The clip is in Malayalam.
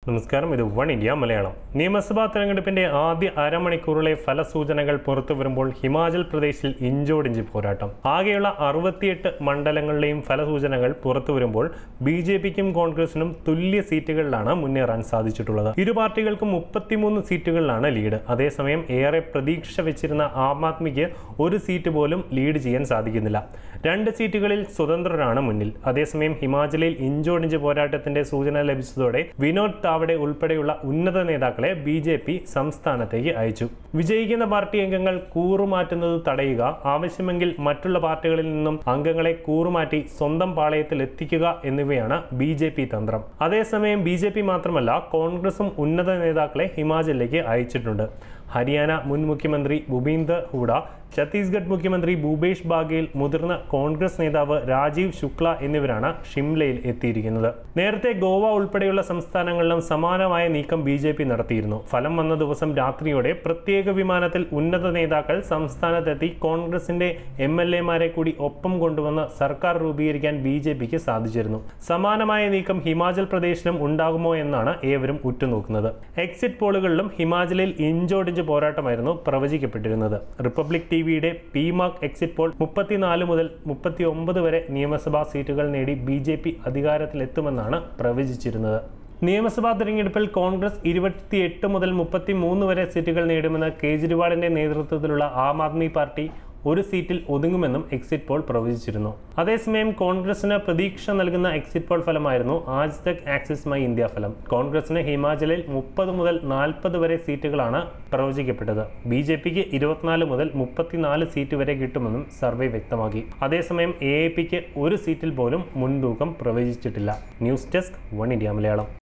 നമസ്കാരം ഇത് വൺ ഇന്ത്യ മലയാളം നിയമസഭാ തെരഞ്ഞെടുപ്പിന്റെ ആദ്യ അരമണിക്കൂറിലെ ഫലസൂചനകൾ പുറത്തു വരുമ്പോൾ ഹിമാചൽ പ്രദേശിൽ ഇഞ്ചോടിഞ്ച് പോരാട്ടം ആകെയുള്ള അറുപത്തിയെട്ട് മണ്ഡലങ്ങളിലെയും ഫലസൂചനകൾ പുറത്തു വരുമ്പോൾ ബി ജെ പിക്കും കോൺഗ്രസിനും തുല്യ സീറ്റുകളിലാണ് മുന്നേറാൻ സാധിച്ചിട്ടുള്ളത് ഇരു പാർട്ടികൾക്കും മുപ്പത്തിമൂന്ന് സീറ്റുകളിലാണ് ലീഡ് അതേസമയം ഏറെ പ്രതീക്ഷ വെച്ചിരുന്ന ആം ആദ്മിക്ക് ഒരു സീറ്റ് പോലും ലീഡ് ചെയ്യാൻ സാധിക്കുന്നില്ല രണ്ട് സീറ്റുകളിൽ സ്വതന്ത്രരാണ് മുന്നിൽ അതേസമയം ഹിമാചലിൽ ഇഞ്ചോടിഞ്ച് പോരാട്ടത്തിന്റെ സൂചന ലഭിച്ചതോടെ വിനോദ് താവടെ ഉൾപ്പെടെയുള്ള ഉന്നത നേതാക്കളെ ബി ജെ പി സംസ്ഥാനത്തേക്ക് അയച്ചു വിജയിക്കുന്ന പാർട്ടി അംഗങ്ങൾ കൂറുമാറ്റുന്നത് തടയുക ആവശ്യമെങ്കിൽ മറ്റുള്ള പാർട്ടികളിൽ നിന്നും അംഗങ്ങളെ കൂറുമാറ്റി സ്വന്തം പാളയത്തിൽ എത്തിക്കുക എന്നിവയാണ് ബി ജെ പി തന്ത്രം അതേസമയം ബി ജെ പി മാത്രമല്ല കോൺഗ്രസും ഉന്നത നേതാക്കളെ ഹിമാചലിലേക്ക് അയച്ചിട്ടുണ്ട് ഹരിയാന മുൻ മുഖ്യമന്ത്രി ഭൂപീന്ദർ ഹൂഡ ഛത്തീസ്ഗഡ് മുഖ്യമന്ത്രി ഭൂപേഷ് ബാഗേൽ മുതിർന്ന കോൺഗ്രസ് നേതാവ് രാജീവ് ശുക്ല എന്നിവരാണ് ഷിംലയിൽ എത്തിയിരിക്കുന്നത് നേരത്തെ ഗോവ ഉൾപ്പെടെയുള്ള സംസ്ഥാനങ്ങളിലും സമാനമായ നീക്കം ബി ജെ പി നടത്തിയിരുന്നു ഫലം വന്ന ദിവസം രാത്രിയോടെ പ്രത്യേക വിമാനത്തിൽ ഉന്നത നേതാക്കൾ സംസ്ഥാനത്തെത്തി കോൺഗ്രസിന്റെ എം എൽ എമാരെ കൂടി ഒപ്പം കൊണ്ടുവന്ന് സർക്കാർ രൂപീകരിക്കാൻ ബി ജെ പിക്ക് സാധിച്ചിരുന്നു സമാനമായ നീക്കം ഹിമാചൽ പ്രദേശിലും ഉണ്ടാകുമോ എന്നാണ് ഏവരും ഉറ്റുനോക്കുന്നത് എക്സിറ്റ് പോളുകളിലും ഹിമാചലിൽ ഇഞ്ചോടിഞ്ച് പോരാട്ടമായിരുന്നു പ്രവചിക്കപ്പെട്ടിരുന്നത് റിപ്പബ്ലിക് ടിവിയുടെ പി മാർക്ക് എക്സിറ്റ് പോൾ മുപ്പത്തിനാല് മുതൽ മുപ്പത്തി ഒമ്പത് വരെ നിയമസഭാ സീറ്റുകൾ നേടി ബി ജെ പി അധികാരത്തിലെത്തുമെന്നാണ് പ്രവചിച്ചിരുന്നത് നിയമസഭാ തെരഞ്ഞെടുപ്പിൽ കോൺഗ്രസ് ഇരുപത്തിയെട്ട് മുതൽ മുപ്പത്തി മൂന്ന് വരെ സീറ്റുകൾ നേടുമെന്ന് കേജ്രിവാളിന്റെ നേതൃത്വത്തിലുള്ള ആം ആദ്മി പാർട്ടി ഒരു സീറ്റിൽ ഒതുങ്ങുമെന്നും എക്സിറ്റ് പോൾ പ്രവചിച്ചിരുന്നു അതേസമയം കോൺഗ്രസിന് പ്രതീക്ഷ നൽകുന്ന എക്സിറ്റ് പോൾ ഫലമായിരുന്നു ആജ് തക് ആക്സിസ് മൈ ഇന്ത്യ ഫലം കോൺഗ്രസിന് ഹിമാചലിൽ മുപ്പത് മുതൽ നാൽപ്പത് വരെ സീറ്റുകളാണ് പ്രവചിക്കപ്പെട്ടത് ബി ജെ പിക്ക് ഇരുപത്തിനാല് മുതൽ മുപ്പത്തിനാല് സീറ്റ് വരെ കിട്ടുമെന്നും സർവേ വ്യക്തമാക്കി അതേസമയം എ എ പിക്ക് ഒരു സീറ്റിൽ പോലും മുൻതൂക്കം പ്രവചിച്ചിട്ടില്ല news desk one India Malayalam